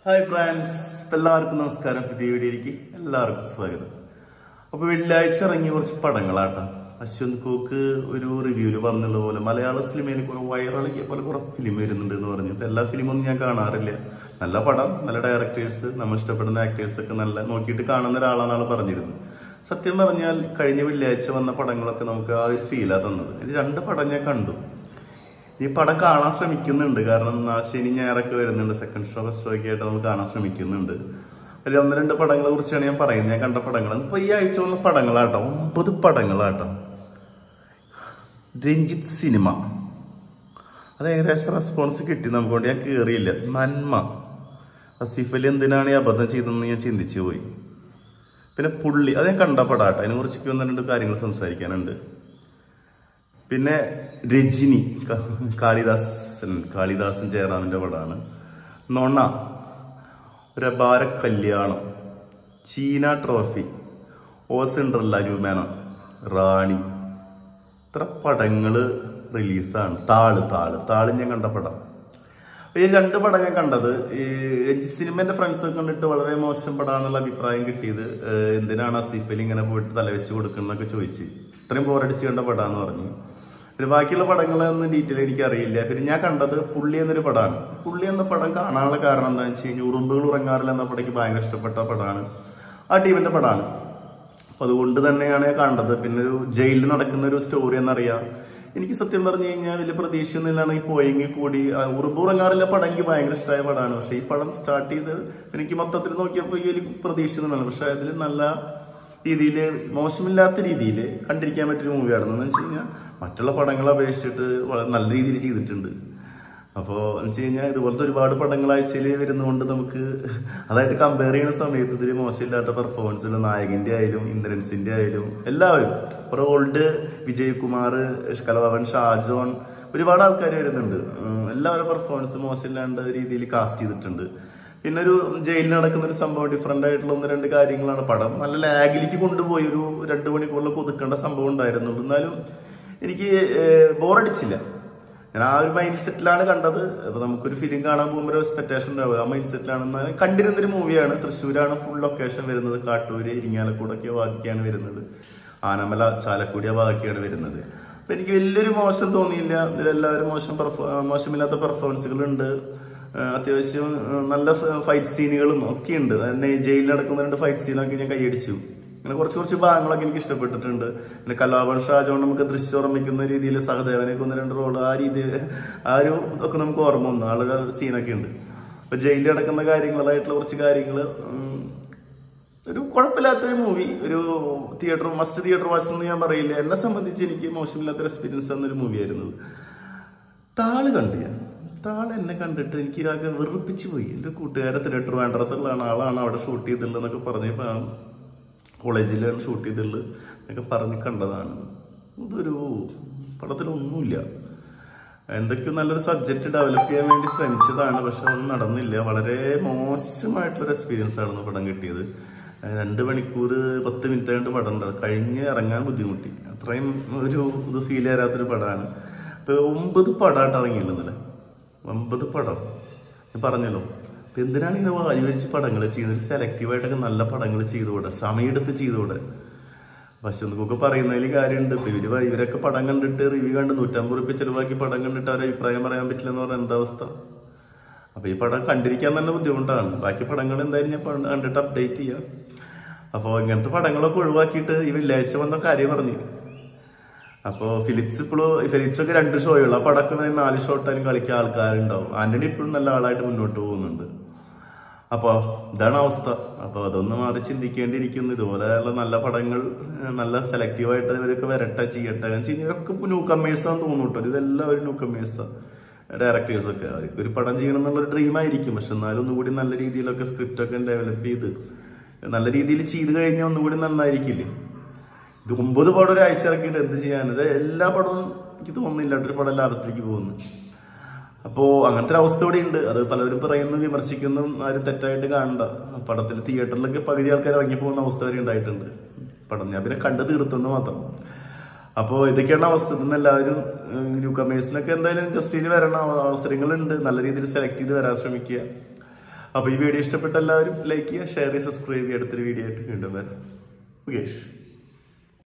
hi friends എല്ലാവർക്കും നമസ്കാരം പുതിയ വീഡിയോയിലേക്ക് എല്ലാവർക്കും സ്വാഗതം അപ്പൊ വെള്ളിയാഴ്ച ഇറങ്ങിയ കുറച്ച് പടങ്ങളാട്ടോ അശ്വന്ത് കോക്ക് ഒരു റിവ്യൂല് പറഞ്ഞുള്ള പോലെ മലയാള സിനിമയിൽ കുറെ വൈറളിക്കിയ പോലെ കുറെ ഫിലിം വരുന്നുണ്ട് എന്ന് പറഞ്ഞു ഇപ്പൊ എല്ലാ ഫിലിമൊന്നും ഞാൻ കാണാറില്ല നല്ല പടം നല്ല ഡയറക്ടേഴ്സ് നമ്മൾ ഇഷ്ടപ്പെടുന്ന ആക്ടേഴ്സ് ഒക്കെ നല്ല നോക്കിയിട്ട് കാണുന്ന ഒരാളാണ് ആൾ പറഞ്ഞിരുന്നത് സത്യം പറഞ്ഞാൽ കഴിഞ്ഞ വെള്ളിയാഴ്ച വന്ന പടങ്ങളൊക്കെ നമുക്ക് ആ ഒരു ഫീലാ തന്നത് ഇത് രണ്ട് പടം ഞാൻ കണ്ടു ഈ പടം കാണാൻ ശ്രമിക്കുന്നുണ്ട് കാരണം ആ ശനി ഞായറൊക്കെ വരുന്നുണ്ട് സെക്കൻഡ് ഷോ ഫസ്റ്റ് ഷോ ഒക്കെ ആയിട്ട് നമ്മൾ കാണാൻ ശ്രമിക്കുന്നുണ്ട് അതിൽ ഒന്ന് രണ്ട് പടങ്ങളെ കുറിച്ചാണ് ഞാൻ പറയുന്നത് ഞാൻ കണ്ട പടങ്ങൾ ഇപ്പൊ ഈ ആഴ്ച വന്ന പടങ്ങളാട്ടോ ഒമ്പത് പടങ്ങളാട്ടോ രഞ്ജിത്ത് സിനിമ അത് ഏകദേശം റെസ്പോൺസ് കിട്ടി നമുക്കൊണ്ട് ഞാൻ കേറിയില്ല നന്മ അസീഫ് അലി എന്തിനാണ് ഈ അബദ്ധം ചെയ്തതെന്ന് ഞാൻ ചിന്തിച്ചു പോയി പിന്നെ പുള്ളി അത് ഞാൻ കണ്ട പടാട്ടോ അതിനെ കുറിച്ച് ഒന്ന് രണ്ട് കാര്യങ്ങൾ സംസാരിക്കാനുണ്ട് പിന്നെ രജനി ക- കാളിദാസൻ കാളിദാസൻ ജയറാമിന്റെ പടമാണ് നൊണ ഒരു അപാര കല്യാണം ചീന ട്രോഫി ഓസിൻഡ്രല്ല രൂപേന റാണി ഇത്ര പടങ്ങള് റിലീസാണ് താള് താള് താള് ഞാൻ കണ്ട പടം ഈ രണ്ട് പടം ഞാൻ കണ്ടത് ഈ രഞ്ജി സിനിമന്റെ ഫ്രണ്ട്സ് കണ്ടിട്ട് വളരെ മോശം പടാന്നുള്ള അഭിപ്രായം കിട്ടിയത് ഏഹ് എന്തിനാണ് അസീഫ് അലി ഇങ്ങനെ പോയിട്ട് തലവെച്ച് കൊടുക്കുന്നൊക്കെ ചോദിച്ച് ഇത്രയും ബോറടിച്ച് കണ്ട പടാന്ന് പറഞ്ഞു പിന്നെ ബാക്കിയുള്ള പടങ്ങളൊന്നും ഡീറ്റെയിൽ എനിക്ക് അറിയില്ല പിന്നെ ഞാൻ കണ്ടത് പുള്ളി എന്നൊരു പടമാണ് പുള്ളി എന്ന പടം കാണാനുള്ള കാരണം എന്താണെന്ന് വെച്ച് കഴിഞ്ഞാൽ ഉറുമ്പുകൾ ഉറങ്ങാറില്ല എന്ന പടയ്ക്ക് ഭയങ്കര ഇഷ്ടപ്പെട്ട പടമാണ് ആ ടീമിന്റെ പടമാണ് അപ്പൊ അതുകൊണ്ട് തന്നെയാണ് ഞാൻ കണ്ടത് പിന്നെ ഒരു ജയിലിൽ നടക്കുന്ന ഒരു സ്റ്റോറി എന്നറിയാം എനിക്ക് സത്യം പറഞ്ഞു കഴിഞ്ഞാൽ വലിയ പ്രതീക്ഷയൊന്നുമില്ലാണ് ഈ പോയെങ്കിൽ കൂടി ആ ഉറുമ്പുറങ്ങാറില്ല പടം എനിക്ക് ഭയങ്കര ഇഷ്ടമായ പടമാണ് പക്ഷെ ഈ പടം സ്റ്റാർട്ട് ചെയ്ത് എനിക്ക് മൊത്തത്തിൽ നോക്കിയപ്പോൾ ഈ ഒരു പ്രതീക്ഷയൊന്നുമില്ല പക്ഷെ അതിൽ നല്ല രീതിയിൽ മോശമില്ലാത്ത രീതിയിൽ കണ്ടിരിക്കാൻ പറ്റിയ മൂവിയാണ് എന്ന് വെച്ച് കഴിഞ്ഞാൽ മറ്റുള്ള പടങ്ങളെ അപേക്ഷിച്ചിട്ട് വളരെ നല്ല രീതിയിൽ ചെയ്തിട്ടുണ്ട് അപ്പോൾ എന്ന് വെച്ച് കഴിഞ്ഞാൽ ഇതുപോലത്തെ ഒരുപാട് പടങ്ങൾ ആഴ്ചയിൽ വരുന്നതുകൊണ്ട് നമുക്ക് അതായിട്ട് കമ്പയർ ചെയ്യുന്ന സമയത്ത് ഇതിൽ മോശമില്ലാത്ത പെർഫോമൻസുകൾ നായകന്റെ ആയാലും ഇന്ദ്രൻസിന്റെ ആയാലും എല്ലാവരും കുറെ ഓൾഡ് വിജയ് കുമാർ കലവൻ ഷാജോൺ ഒരുപാട് ആൾക്കാർ വരുന്നുണ്ട് ഉം, എല്ലാവരുടെ പെർഫോമൻസ് മോശമില്ലാണ്ട് രീതിയിൽ കാസ്റ്റ് ചെയ്തിട്ടുണ്ട് പിന്നെ ഒരു ജയിലിൽ നടക്കുന്ന ഒരു സംഭവം ഡിഫറെന്റ് ആയിട്ടുള്ള ഒന്ന് രണ്ട് കാര്യങ്ങളാണ് പടം നല്ല ലാഗിലേക്ക് കൊണ്ടുപോയി ഒരു രണ്ട് മണിക്കൂറിലൊക്കെ ഒതുക്കേണ്ട സംഭവം ഉണ്ടായിരുന്നുള്ളൂ എന്നാലും എനിക്ക് ബോറടിച്ചില്ല ഞാൻ ആ ഒരു മൈൻഡ് സെറ്റിലാണ് കണ്ടത് അപ്പൊ നമുക്കൊരു ഫിലിം കാണാൻ പോകുമ്പോൾ ഒരു എക്സ്പെക്ടേഷൻ ഉണ്ടാവും ആ മൈൻഡ് സെറ്റിലാണ് എന്നാൽ കണ്ടിരുന്നൊരു മൂവിയാണ് തൃശ്ശൂരാണ് ഫുൾ ലൊക്കേഷൻ വരുന്നത് കാട്ടൂര് ഇരിങ്ങാലക്കൂടൊക്കെ ബാക്കിയാണ് വരുന്നത് ആനമല ചാലക്കുടി ആ ബാക്കിയാണ് വരുന്നത് അപ്പൊ എനിക്ക് വലിയൊരു മോശം തോന്നിയില്ല ഇതിലെല്ലാവരും മോശം പെർഫോ മോശമില്ലാത്ത പെർഫോമൻസുകൾ ഉണ്ട് അത്യാവശ്യം ആ, നല്ല ഫൈറ്റ് സീനുകളും ഒക്കെ ഉണ്ട് തന്നെ ജയിലിൽ നടക്കുന്ന രണ്ട് ഫൈറ്റ് സീനൊക്കെ ഞാൻ കൈയടിച്ചു അങ്ങനെ കുറച്ച് കുറച്ച് ഭാഗങ്ങളൊക്കെ എനിക്ക് ഇഷ്ടപ്പെട്ടിട്ടുണ്ട് പിന്നെ കലാഭവൻ ഷാജോൺ നമുക്ക് ദൃശ്യം ഓർമ്മിക്കുന്ന രീതിയിൽ സഹദേവനൊക്കെ ഒന്ന് രണ്ട് റോള് ആ രീതി ആ ഒരു ഒക്കെ നമുക്ക് ഓർമ്മ വന്നു ആളുടെ സീനൊക്കെ ഉണ്ട് അപ്പൊ ജയിലിൽ നടക്കുന്ന കാര്യങ്ങൾ അതായിട്ടുള്ള കുറച്ച് കാര്യങ്ങൾ ഒരു കുഴപ്പമില്ലാത്തൊരു മൂവി ഒരു തിയേറ്റർ മസ്റ്റ് തിയേറ്റർ വാച്ച് എന്ന് ഞാൻ പറയില്ല എന്നെ സംബന്ധിച്ച് എനിക്ക് മോശമില്ലാത്തൊരു എക്സ്പീരിയൻസ് തന്നൊരു മൂവി ആയിരുന്നു താള് കണ്ടു ഞാൻ താള് എന്നെ കണ്ടിട്ട് എനിക്ക് ആകെ വെറുപ്പിച്ച് പോയി എൻ്റെ കൂട്ടുകാരെ തിയേറ്റർ വേണ്ടത്തുള്ളതാണ് ആളാണ് അവിടെ ഷൂട്ട് ചെയ്തിട്ടുള്ളത് എന്നൊക്കെ പറഞ്ഞപ്പോൾ ആ കോളേജിലാണ് ഷൂട്ട് ചെയ്തിട്ടുള്ളത് എന്നൊക്കെ പറഞ്ഞ് കണ്ടതാണ് ഇതൊരു പടത്തിലൊന്നുമില്ല എന്തൊക്കെയോ നല്ലൊരു സബ്ജക്റ്റ് ഡെവലപ്പ് ചെയ്യാൻ വേണ്ടി ശ്രമിച്ചതാണ് പക്ഷെ ഒന്നും നടന്നില്ല വളരെ മോശമായിട്ടുള്ളൊരു എക്സ്പീരിയൻസ് ആണ് പടം കിട്ടിയത് ഏഹ് രണ്ട് മണിക്കൂർ പത്ത് മിനിറ്റ് ആയിട്ട് പടം ഉണ്ട് കഴിഞ്ഞ് ഇറങ്ങാൻ ബുദ്ധിമുട്ടി അത്രയും ഒരു ഇത് ഫീൽ ചെയ്യാത്തൊരു പടമാണ് ഇപ്പൊ ഒമ്പത് പടമായിട്ട് ഇറങ്ങിയിട്ടുണ്ടല്ലേ ഒമ്പത് പടം ഞാൻ പറഞ്ഞല്ലോ അപ്പൊ എന്തിനാണ് ഇങ്ങനെ വാരിവരിച്ച് പടങ്ങൾ ചെയ്യുന്നത് സെലക്റ്റീവായിട്ടൊക്കെ നല്ല പടങ്ങൾ ചെയ്തുകൂടെ സമയമെടുത്ത് ചെയ്തുകൂടെ പക്ഷെ നമുക്കൊക്കെ പറയുന്നതിൽ കാര്യമുണ്ട് ഇപ്പൊ ഇവര് വ- ഇവരൊക്കെ പടം കണ്ടിട്ട് റിവ്യൂ കണ്ട് നൂറ്റമ്പത് റുപ്യ ചെലവാക്കി പടം കണ്ടിട്ട് അവരെ അഭിപ്രായം പറയാൻ പറ്റില്ല എന്ന് പറഞ്ഞാൽ എന്താ അവസ്ഥ അപ്പൊ ഈ പടം കണ്ടിരിക്കാൻ തന്നെ ബുദ്ധിമുട്ടാണ് ബാക്കി പടങ്ങൾ എന്തായാലും ഞാൻ പണ്ട് കണ്ടിട്ട് അപ്ഡേറ്റ് ചെയ്യാം അപ്പോൾ ഇങ്ങനത്തെ പടങ്ങളൊക്കെ ഒഴിവാക്കിയിട്ട് ഈ വെള്ളിയാഴ്ച വന്ന കാര്യം പറഞ്ഞു അപ്പോ ഫിലിപ്സ് ഇപ്പോഴും ഫിലിപ്സ് ഒക്കെ രണ്ട് ഷോയുള്ളൂ ആ പടക്കം നാല് ഷോട്ടാലും കളിക്കാൻ ആൾക്കാരുണ്ടാവും ആന്റണി ഇപ്പോഴും നല്ല ആളായിട്ട് മുന്നോട്ട് പോകുന്നുണ്ട് അപ്പൊ ഇതാണ് അവസ്ഥ അപ്പൊ അതൊന്ന് മാറി ചിന്തിക്കേണ്ടിയിരിക്കുന്നു ഇതുപോലെയുള്ള നല്ല പടങ്ങൾ ഏഹ്, നല്ല സെലക്റ്റീവ് ആയിട്ട് ഇവരൊക്കെ വരട്ടെ ചെയ്യട്ടെ കാരണം വെച്ച് കഴിഞ്ഞാൽ ഇവരൊക്കെ ന്യൂ കമ്മേഴ്സാന്ന് തോന്നുന്നു കേട്ടോ ഇതെല്ലാവരും ന്യൂ കമ്മേഴ്സാ ഡയറക്ടേഴ്സ് ഒക്കെ അവർക്ക് ഒരു പടം ചെയ്യണം എന്നുള്ളൊരു ഡ്രീം ആയിരിക്കും പക്ഷെ എന്നാലും ഒന്നുകൂടി നല്ല രീതിയിലൊക്കെ സ്ക്രിപ്റ്റ് ഒക്കെ ഡെവലപ്പ് ചെയ്ത് നല്ല രീതിയിൽ ചെയ്ത് കഴിഞ്ഞാൽ ഒന്നുകൂടി നന്നായിരിക്കില്ലേ ഇത് ഒമ്പത് പടം ഒരാഴ്ച ഇറക്കിയിട്ട് എന്ത് ചെയ്യാൻ ഇത് എല്ലാ പടവും എനിക്ക് തോന്നുന്നില്ല ഒരു പടം ലാഭത്തിലേക്ക് പോകുന്നു അപ്പോ അങ്ങനത്തെ ഒരു അവസ്ഥ ഇവിടെ ഉണ്ട് അത് പലരും പറയുന്നു വിമർശിക്കുന്നു ആരും തെറ്റായിട്ട് കാണണ്ട പടത്തിൽ തിയേറ്ററിലൊക്കെ പകുതി ആൾക്കാർ ഇറങ്ങി പോകുന്ന അവസ്ഥ വരെ ഉണ്ടായിട്ടുണ്ട് പടം ഞാൻ പിന്നെ കണ്ടു തീർത്തെന്ന് മാത്രം അപ്പോൾ ഇതൊക്കെയാണ് അവസ്ഥ ഇന്ന് എല്ലാവരും ന്യൂ കമേഴ്സിനൊക്കെ എന്തായാലും ഇൻഡസ്ട്രിയിൽ വരണം അവ- അവസരങ്ങളുണ്ട് നല്ല രീതിയിൽ സെലക്ട് ചെയ്ത് വരാൻ ശ്രമിക്കുക അപ്പൊ ഈ വീഡിയോ ഇഷ്ടപ്പെട്ട എല്ലാവരും ലൈക്ക് ചെയ്യുക ഷെയർ ചെയ്യുക സബ്സ്ക്രൈബ് ചെയ്യുക അടുത്തൊരു വീഡിയോ ആയിട്ട് വീണ്ടും വരാം മുകേഷ്